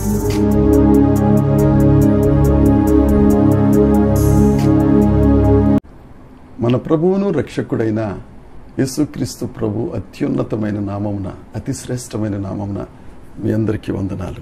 మన ప్రభువును రక్షకుడైన యేసుక్రీస్తు ప్రభు అత్యున్నతమైన నామమున అతి శ్రేష్టమైన నామమున మీ అందరికీ వందనాలు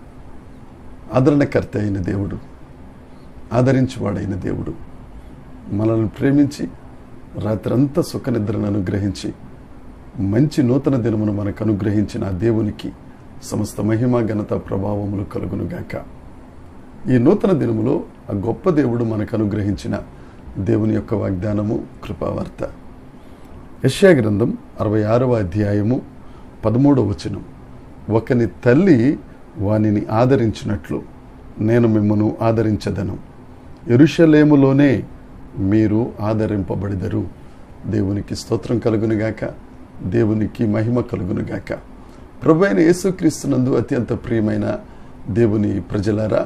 ఆదరణకర్త అయిన దేవుడు ఆదరించువాడైన దేవుడు మనల్ని ప్రేమించి రాత్రంతా సుఖనిద్రను అనుగ్రహించి మంచి నూతన దినమును మనకు అనుగ్రహించిన ఆ దేవునికి సమస్త మహిమ ఘనత ప్రభావములు కలుగునుగాక ఈ నూతన దినములో ఆ గొప్ప దేవుడు మనకు అనుగ్రహించిన దేవుని యొక్క వాగ్దానము కృపావార్త యశ్యా గ్రంథం అరవై ఆరవ అధ్యాయము పదమూడవ వచనం ఒకని తల్లి వానిని ఆదరించినట్లు నేను మిమ్మను ఆదరించదను ఎరుషలేములోనే మీరు ఆదరింపబడిదరు దేవునికి స్తోత్రం కలుగునుగాక దేవునికి మహిమ కలుగునుగాక ప్రభు అయిన యేసుక్రీస్తునందు అత్యంత ప్రియమైన దేవుని ప్రజలారా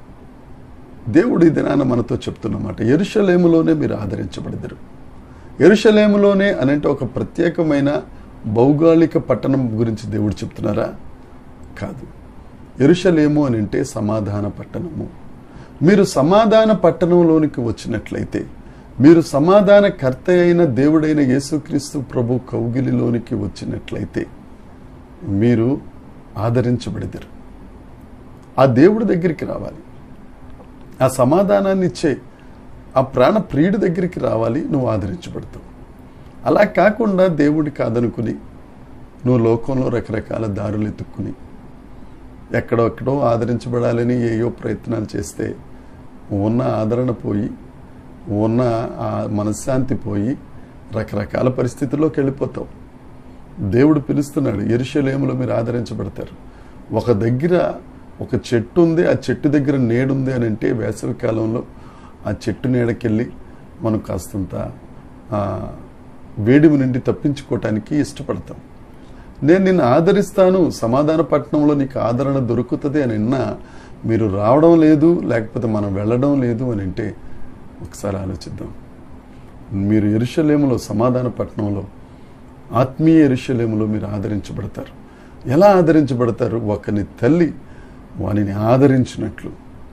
దేవుడు ఈ దినాన మనతో చెప్తున్నమాట ఎరుషలేములోనే మీరు ఆదరించబడదరు ఎరుషలేములోనే అనంటే ఒక ప్రత్యేకమైన భౌగోళిక పట్టణం గురించి దేవుడు చెప్తున్నారా కాదు ఎరుషలేము అని అంటే సమాధాన పట్టణము మీరు సమాధాన పట్టణంలోనికి వచ్చినట్లయితే మీరు సమాధాన కర్త అయిన దేవుడైన యేసుక్రీస్తు ప్రభు కౌగిలిలోనికి వచ్చినట్లయితే మీరు ఆదరించబడిదరు ఆ దేవుడి దగ్గరికి రావాలి ఆ సమాధానాన్ని ఇచ్చే ఆ ప్రాణ ప్రియుడి దగ్గరికి రావాలి నువ్వు ఆదరించబడతావు అలా కాకుండా దేవుడి కాదనుకుని నువ్వు లోకంలో రకరకాల దారులు ఎత్తుక్కుని ఎక్కడెక్కడో ఆదరించబడాలని ఏయో ప్రయత్నాలు చేస్తే ఉన్న ఆదరణ పోయి ఉన్న ఆ మనశ్శాంతి పోయి రకరకాల పరిస్థితుల్లోకి వెళ్ళిపోతావు దేవుడు పిలుస్తున్నాడు ఎరుషలేములో మీరు ఆదరించబడతారు ఒక దగ్గర ఒక చెట్టు ఉంది ఆ చెట్టు దగ్గర నేడుంది అని అంటే వేసవి కాలంలో ఆ చెట్టు నీడకెళ్ళి మనం కాస్తంత ఆ, వేడిమి నుండి తప్పించుకోవటానికి ఇష్టపడతాం నేను నిన్ను ఆదరిస్తాను సమాధాన పట్టణంలో నీకు ఆదరణ దొరుకుతుంది అని అన్నా మీరు రావడం లేదు లేకపోతే మనం వెళ్ళడం లేదు అని అంటే ఒకసారి ఆలోచిద్దాం మీరు ఎరుషలేములో సమాధాన పట్టణంలో ఆత్మీయ ఎరుషలేములో మీరు ఆదరించబడతారు ఎలా ఆదరించబడతారు ఒకని తల్లి వానిని ఆదరించినట్లు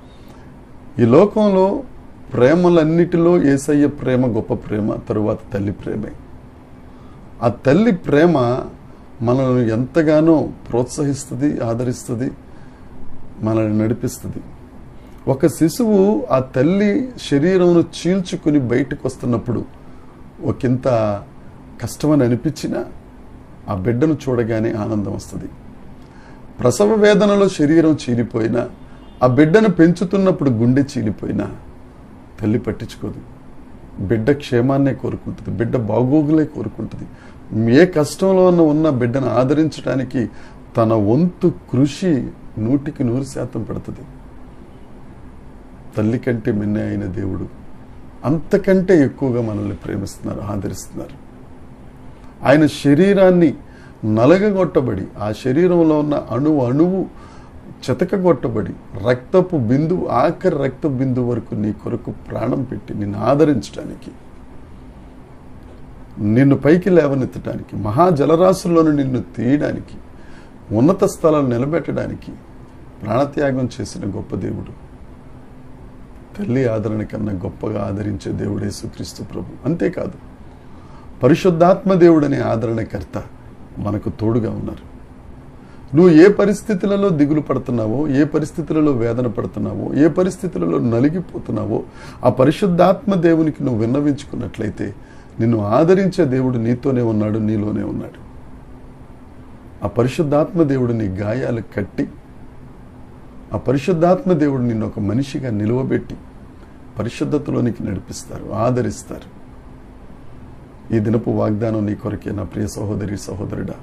ఈ లోకంలో ప్రేమలన్నిటిలో ఏసయ్య ప్రేమ గొప్ప ప్రేమ తరువాత తల్లి ప్రేమే ఆ తల్లి ప్రేమ మనల్ని ఎంతగానో ప్రోత్సహిస్తుంది ఆదరిస్తుంది మనల్ని నడిపిస్తుంది ఒక శిశువు ఆ తల్లి శరీరమును చీల్చుకుని బయటకు వస్తున్నప్పుడు ఒకంత కష్టమని అనిపించినా ఆ బిడ్డను చూడగానే ఆనందం వస్తుంది ప్రసవ వేదనలో శరీరం చీలిపోయినా ఆ బిడ్డను పెంచుతున్నప్పుడు గుండె చీలిపోయినా తల్లి పట్టించుకోదు బిడ్డ క్షేమాన్నే కోరుకుంటుంది బిడ్డ బాగోగులే కోరుకుంటుంది ఏ కష్టంలో ఉన్న ఉన్న బిడ్డను ఆదరించడానికి తన వంతు కృషి నూటికి నూరు శాతం పెడుతుంది తల్లి కంటే మిన్న అయిన దేవుడు అంతకంటే ఎక్కువగా మనల్ని ప్రేమిస్తున్నారు ఆదరిస్తున్నారు ఆయన శరీరాన్ని నలగగొట్టబడి ఆ శరీరంలో ఉన్న అణువు అణువు చెతకగొట్టబడి రక్తపు బిందువు ఆఖరి రక్త బిందువు వరకు నీ కొరకు ప్రాణం పెట్టి నిన్ను ఆదరించడానికి నిన్ను పైకి లేవనెత్తడానికి మహాజలరాశుల్లోనూ నిన్ను తీయడానికి ఉన్నత స్థలాలు నిలబెట్టడానికి ప్రాణత్యాగం చేసిన గొప్ప దేవుడు తల్లి ఆదరణ కన్నా గొప్పగా ఆదరించే దేవుడే సుక్రీస్తు ప్రభు అంతేకాదు పరిశుద్ధాత్మ దేవుడనే ఆదరణకర్త మనకు తోడుగా ఉన్నారు నువ్వు ఏ పరిస్థితులలో దిగులు పడుతున్నావో ఏ పరిస్థితులలో వేదన పడుతున్నావో ఏ పరిస్థితులలో నలిగిపోతున్నావో ఆ పరిశుద్ధాత్మ దేవునికి నువ్వు విన్నవించుకున్నట్లయితే నిన్ను ఆదరించే దేవుడు నీతోనే ఉన్నాడు నీలోనే ఉన్నాడు ఆ పరిశుద్ధాత్మ దేవుడు నీ గాయాలు కట్టి ఆ పరిశుద్ధాత్మ దేవుడు నిన్ను ఒక మనిషిగా నిలువబెట్టి పరిశుద్ధతలోనికి నడిపిస్తారు ఆదరిస్తారు ఈ దినపు వాగ్దానం నీ కొరకే నా ప్రియ సహోదరి సహోదరుడా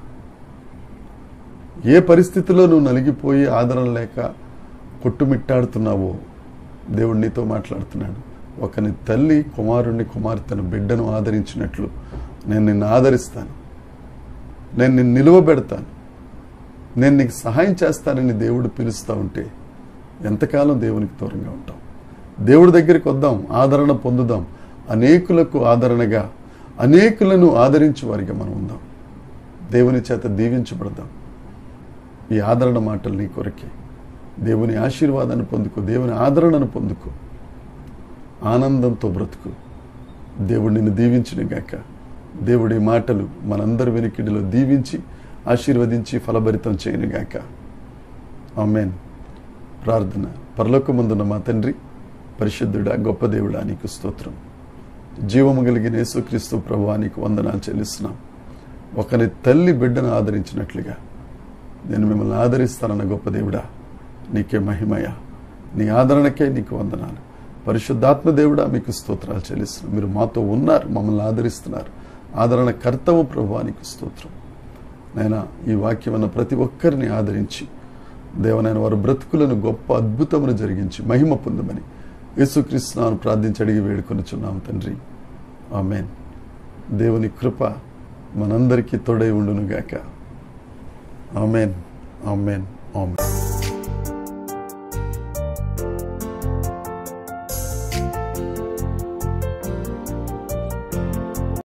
ఏ పరిస్థితిలో నువ్వు నలిగిపోయి ఆదరణ లేక కొట్టుమిట్టాడుతున్నావో దేవుడు నీతో మాట్లాడుతున్నాడు ఒకని తల్లి కుమారుణ్ణి కుమార్తెను బిడ్డను ఆదరించినట్లు నేను నిన్ను ఆదరిస్తాను నేను నిన్ను నిలువబెడతాను నేను నీకు సహాయం చేస్తానని దేవుడు పిలుస్తూ ఉంటే ఎంతకాలం దేవునికి దూరంగా ఉంటాం దేవుడి దగ్గరికి వద్దాం ఆదరణ పొందుదాం అనేకులకు ఆదరణగా అనేకులను ఆదరించే వారిగా మనం ఉందాం దేవుని చేత దీవించబడదాం ఈ ఆదరణ మాటలు నీ కొరకే దేవుని ఆశీర్వాదాన్ని పొందుకో దేవుని ఆదరణను పొందుకో ఆనందంతో బ్రతుకు దేవుడు నిన్ను దీవించిన గాక దేవుడి మాటలు మనందరి వెనుకిడిలో దీవించి ఆశీర్వదించి ఫలభరితం చేయను గాక ఆమెన్ ప్రార్థన పరలోకమందున్న మా తండ్రి పరిశుద్ధుడా గొప్ప దేవుడా నీకు స్తోత్రం జీవము కలిగిన యేసుక్రీస్తు ప్రభు నీకు వందనాలు చెల్లిస్తున్నాం ఒకరి తల్లి బిడ్డను ఆదరించినట్లుగా నేను మిమ్మల్ని ఆదరిస్తానన్న గొప్ప దేవుడా నీకే మహిమయ నీ ఆదరణకే నీకు వందనాలు పరిశుద్ధాత్మ దేవుడా మీకు స్తోత్రాలు చెల్లిస్తున్నాం మీరు మాతో ఉన్నారు మమ్మల్ని ఆదరిస్తున్నారు ఆదరణ కర్తవు ప్రభు నీకు స్తోత్రం నాయన ఈ వాక్యం అన్న ప్రతి ఒక్కరిని ఆదరించి దేవనైన వారి బ్రతుకులను గొప్ప అద్భుతమును జరిగించి మహిమ పొందమని యేసుక్రీస్తునాను ప్రార్థించి అడిగి వేడుకొనిచున్నాం తండ్రి ఆమెన్ దేవుని కృప మనందరికీ తోడై ఉండునుగాక ఆమెన్ ఆమెన్ ఆమెన్